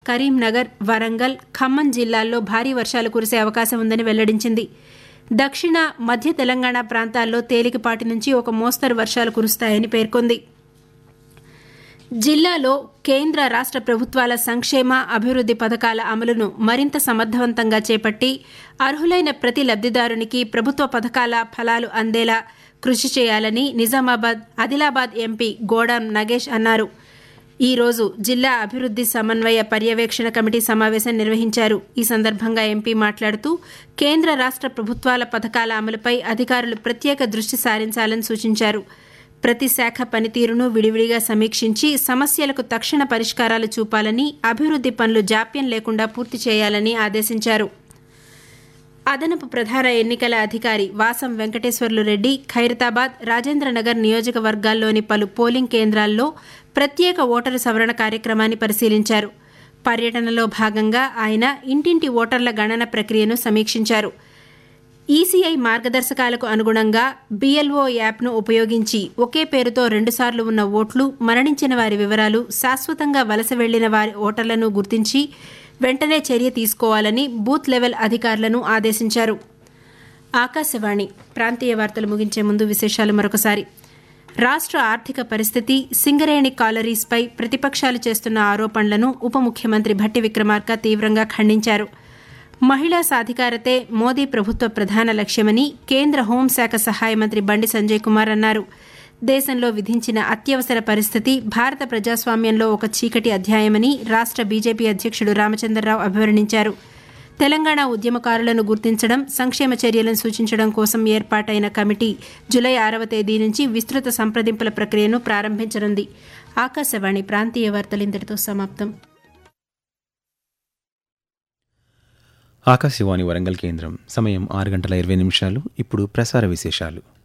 కరీంనగర్ వరంగల్ ఖమ్మం జిల్లాల్లో భారీ వర్షాలు కురిసే అవకాశం ఉందని వెల్లడించింది దక్షిణ మధ్య తెలంగాణ ప్రాంతాల్లో తేలికపాటి నుంచి ఒక మోస్తరు వర్షాలు కురుస్తాయని పేర్కొంది జిల్లాలో కేంద్ర రాష్ట్ర ప్రభుత్వాల సంక్షేమ అభివృద్ది పథకాల అమలును మరింత సమర్థవంతంగా చేపట్టి అర్హులైన ప్రతి లబ్దిదారునికి ప్రభుత్వ పథకాల ఫలాలు అందేలా కృషి చేయాలని నిజామాబాద్ ఆదిలాబాద్ ఎంపీ గోడాం నగేష్ అన్నారు ఈ రోజు జిల్లా అభివృద్ది సమన్వయ పర్యవేక్షణ కమిటీ సమావేశం నిర్వహించారు ఈ సందర్భంగా ఎంపీ మాట్లాడుతూ కేంద్ర రాష్ట్ర ప్రభుత్వాల పథకాల అమలుపై అధికారులు ప్రత్యేక దృష్టి సారించాలని సూచించారు ప్రతి శాఖ పనితీరును విడివిడిగా సమీక్షించి సమస్యలకు తక్షణ పరిష్కారాలు చూపాలని అభివృద్ది పనులు జాప్యం లేకుండా పూర్తి చేయాలని ఆదేశించారు అదనపు ప్రధాన ఎన్నికల అధికారి వాసం వెంకటేశ్వర్లు రెడ్డి ఖైరతాబాద్ రాజేంద్రనగర్ నియోజకవర్గాల్లోని పలు పోలింగ్ కేంద్రాల్లో ప్రత్యేక ఓటరు సవరణ కార్యక్రమాన్ని పరిశీలించారు పర్యటనలో భాగంగా ఆయన ఇంటింటి ఓటర్ల గణన ప్రక్రియను సమీక్షించారు ఈసీఐ మార్గదర్శకాలకు అనుగుణంగా బీఎల్ఓ యాప్ను ఉపయోగించి ఒకే పేరుతో రెండుసార్లు ఉన్న ఓట్లు మరణించిన వారి వివరాలు శాశ్వతంగా వలస వెళ్లిన వారి ఓటర్లను గుర్తించి వెంటనే చర్య తీసుకోవాలని బూత్ లెవెల్ అధికారులను ఆదేశించారు ఆకాశవాణి ప్రాంతీయ వార్తలు ముగించే ముందు విశేషాలు మరొకసారి రాష్ట్ర ఆర్థిక పరిస్థితి సింగరేణి కాలరీస్పై ప్రతిపక్షాలు చేస్తున్న ఆరోపణలను ఉప ముఖ్యమంత్రి భట్టి విక్రమార్క తీవ్రంగా ఖండించారు మహిళా సాధికారతే మోదీ ప్రభుత్వ ప్రధాన లక్ష్యమని కేంద్ర హోంశాఖ సహాయ మంత్రి బండి సంజయ్ కుమార్ అన్నారు దేశంలో విధించిన అత్యవసర పరిస్థితి భారత ప్రజాస్వామ్యంలో ఒక చీకటి అధ్యాయమని రాష్ట్ర బీజేపీ అధ్యక్షుడు రామచంద్రరావు అభివర్ణించారు తెలంగాణ ఉద్యమకారులను గుర్తించడం సంక్షేమ చర్యలను సూచించడం కోసం ఏర్పాటైన కమిటీ జులై ఆరవ తేదీ నుంచి విస్తృత సంప్రదింపుల ప్రక్రియను ప్రారంభించనుంది ఆకాశవాణి ప్రాంతీయ వార్తలు ఇంతటితో సమాప్తం ఆకాశవాణి వరంగల్ కేంద్రం సమయం ఆరు గంటల ఇరవై నిమిషాలు ఇప్పుడు ప్రసార విశేషాలు